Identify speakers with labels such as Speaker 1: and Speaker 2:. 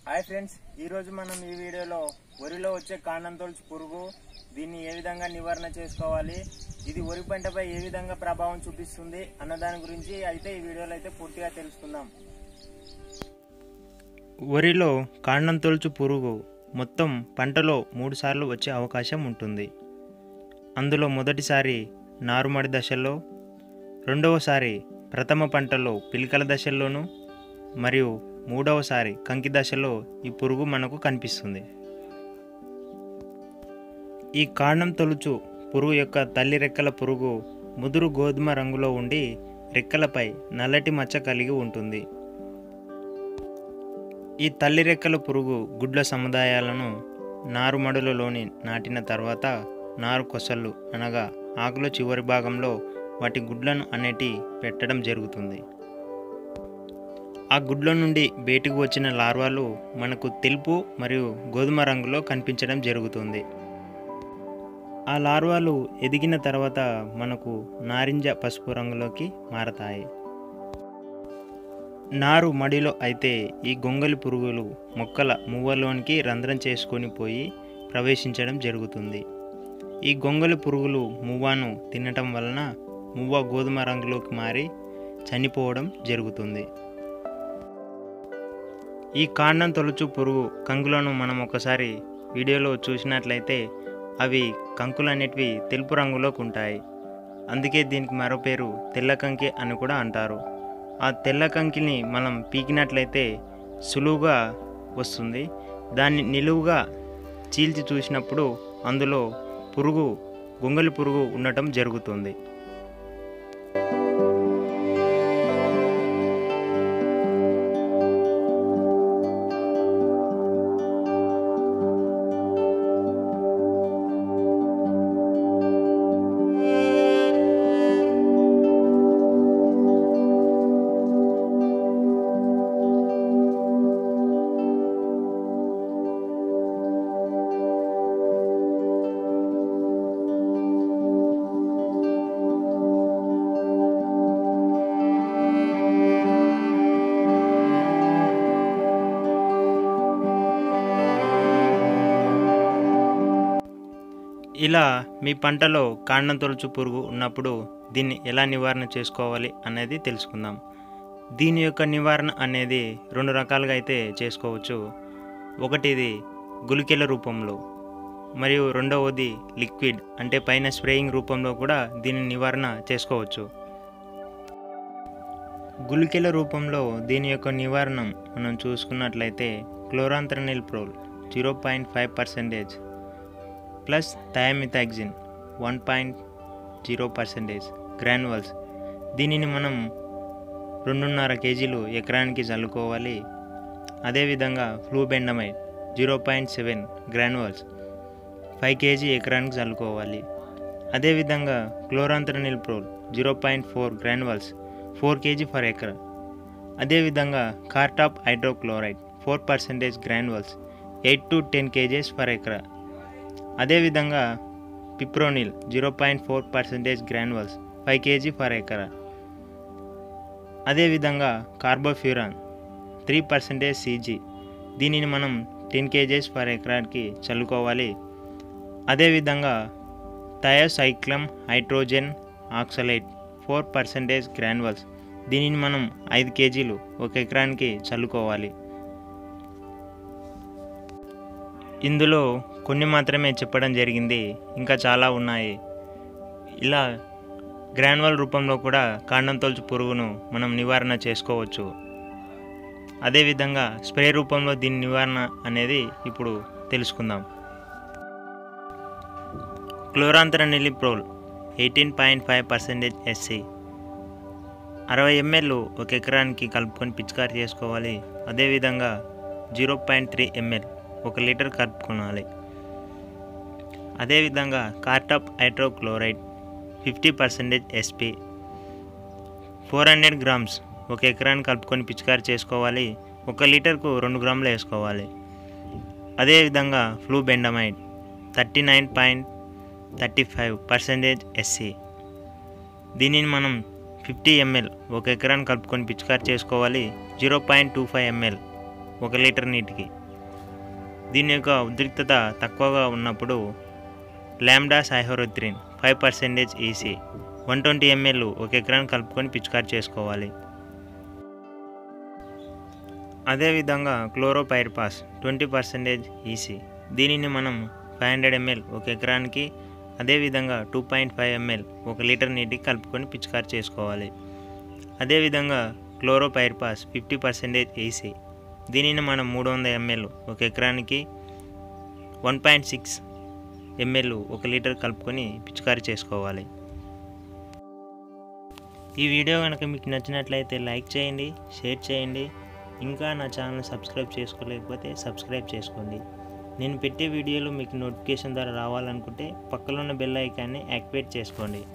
Speaker 1: hi friends ఈ రోజు మనం ఈ వీడియోలో వరిలో వచ్చే కాండం తొలుచు పురుగు దీన్ని ఏ విధంగా నివారణ చేసుకోవాలి ఇది వరి పంటపై ఏ విధంగా ప్రభావం చూపిస్తుంది అన్న దాని గురించి అయితే ఈ వీడియోలో అయితే పూర్తిగా తెలుసుకుందాం
Speaker 2: వరిలో కాండం తొలుచు పురుగు మొత్తం పంటలో మూడు సార్లు వచ్చే అవకాశం ఉంటుంది అందులో మొదటిసారి నారుమడి దశలో రెండవసారి ప్రథమ పంటలో పిలికల దశల్లోనూ మరియు మూడవసారి కంకి దశలో ఈ పురుగు మనకు కనిపిస్తుంది ఈ కాండం తొలుచు పురుగు యొక్క తల్లి రెక్కల పురుగు ముదురు గోధుమ రంగులో ఉండి రెక్కలపై నల్లటి మచ్చ కలిగి ఉంటుంది ఈ తల్లి రెక్కల పురుగు గుడ్ల సముదాయాలను నారుమడులలోని నాటిన తర్వాత నారు కొసళ్ళు అనగా ఆకుల చివరి భాగంలో వాటి గుడ్లను అనేటి పెట్టడం జరుగుతుంది ఆ గుడ్ల నుండి బయటకు వచ్చిన లార్వాలు మనకు తెలుపు మరియు గోధుమ రంగులో కనిపించడం జరుగుతుంది ఆ లార్వాలు ఎదిగిన తర్వాత మనకు నారింజ పసుపు రంగులోకి మారతాయి నారు మడిలో అయితే ఈ గొంగలి పురుగులు మొక్కల మువ్వలోనికి రంధ్రం చేసుకొని పోయి ప్రవేశించడం జరుగుతుంది ఈ గొంగలి పురుగులు మువ్వను తినటం వలన మువ్వ గోధుమ రంగులోకి మారి చనిపోవడం జరుగుతుంది ఈ కాండం తొలుచు పురుగు కంకులను మనం ఒకసారి వీడియోలో చూసినట్లయితే అవి కంకులు అనేటివి తెలుపు రంగులోకి ఉంటాయి అందుకే దీనికి మరో పేరు తెల్ల కంకి అని కూడా అంటారు ఆ తెల్ల కంకిని మనం పీకినట్లయితే సులువుగా వస్తుంది దాన్ని నిలువుగా చీల్చి చూసినప్పుడు అందులో పురుగు గొంగలి పురుగు ఉండటం జరుగుతుంది ఇలా మీ పంటలో కాండం తొలుచు పురుగు ఉన్నప్పుడు దీన్ని ఎలా నివారణ చేసుకోవాలి అనేది తెలుసుకుందాం దీని యొక్క నివారణ అనేది రెండు రకాలుగా అయితే చేసుకోవచ్చు ఒకటిది గుళికెల రూపంలో మరియు రెండవది లిక్విడ్ అంటే పైన స్ప్రేయింగ్ రూపంలో కూడా దీని నివారణ చేసుకోవచ్చు గుళికెల రూపంలో దీని యొక్క నివారణ మనం చూసుకున్నట్లయితే chlorantraniliprole zero point five percentage plus thiamethoxam one point zero percentage granules దీనిని మనం రెండున్నర కేజీలు ఎకరానికి చల్లుకోవాలి అదేవిధంగా flubendiamide zero point seven granules five kg ఎకరానికి చల్లుకోవాలి అదేవిధంగా chlorantraniliprole zero point four granules four kg for acre అదేవిధంగా cartap hydrochloride four percentage granules eight to ten kgs for ఎకరా అదేవిధంగా fipronil zero point four percentage granules five kg for ఎకరా అదేవిధంగా carbofuran three percentage CG దీనిని మనం ten kgs for ఎకరానికి చల్లుకోవాలి అదేవిధంగా thiocyclam hydrogen oxalate four percentage granules దీనిని మనం ఐదు కేజీలు ఒక ఎకరానికి చల్లుకోవాలి ఇందులో కొన్ని మాత్రమే చెప్పడం జరిగింది ఇంకా చాలా ఉన్నాయి ఇలా గ్రాన్యువల్ రూపంలో కూడా కాండం తొలుచు పురుగును మనం నివారణ చేసుకోవచ్చు అదేవిధంగా స్ప్రే రూపంలో దీని నివారణ అనేది ఇప్పుడు తెలుసుకుందాం chlorantraniliprole eighteen point five percentage SC అరవై ఎంఎల్ ఒక ఎకరానికి కలుపుకొని పిచికారి చేసుకోవాలి అదేవిధంగా జీరో పాయింట్ త్రీ ఎంఎల్ ఒక లీటర్ కలుపుకోవాలి అదేవిధంగా cartap hydrochloride fifty percentage SP four hundred grams ఒక ఎకరాన్ని కలుపుకొని పిచికారి చేసుకోవాలి ఒక లీటర్కు రెండు గ్రాములు వేసుకోవాలి అదేవిధంగా flubendiamide thirty nine point thirty five percentage SC దీనిని మనం ఫిఫ్టీ ఎంఎల్ ఒక ఎకరాన్ని కలుపుకొని పిచికారి చేసుకోవాలి zero point two five ml ఒక లీటర్ నీటికి దీని యొక్క ఉద్రిక్తత తక్కువగా ఉన్నప్పుడు lambda cyhalothrin five percentage EC one twenty ml ఒక ఎకరాన్ని కలుపుకొని పిచికారి చేసుకోవాలి అదేవిధంగా క్లోరోపైర్పాస్ ట్వంటీ పర్సెంటేజ్ ఈసీ దీనిని మనం ఫైవ్ హండ్రెడ్ ఎంఎల్ ఒక ఎకరానికి అదేవిధంగా టూ పాయింట్ ఫైవ్ ఎంఎల్ ఒక లీటర్ నీటికి కలుపుకొని పిచికారి చేసుకోవాలి అదేవిధంగా క్లోరోపైర్పాస్ ఫిఫ్టీ పర్సెంటేజ్ ఈసీ దీనిని మనం మూడు వందల ఎంఎల్ ఒక ఎకరానికి వన్ పాయింట్ సిక్స్ ఎంఎల్ ఒక లీటర్ కలుపుకొని పిచికారి చేసుకోవాలి ఈ వీడియో కనుక మీకు నచ్చినట్లయితే లైక్ చేయండి షేర్ చేయండి ఇంకా నా ఛానల్ సబ్స్క్రైబ్ చేసుకోలేకపోతే సబ్స్క్రైబ్ చేసుకోండి నేను పెట్టే వీడియోలు మీకు నోటిఫికేషన్ ద్వారా రావాలనుకుంటే పక్కలో ఉన్న బెల్ ఐకాన్ని యాక్టివేట్ చేసుకోండి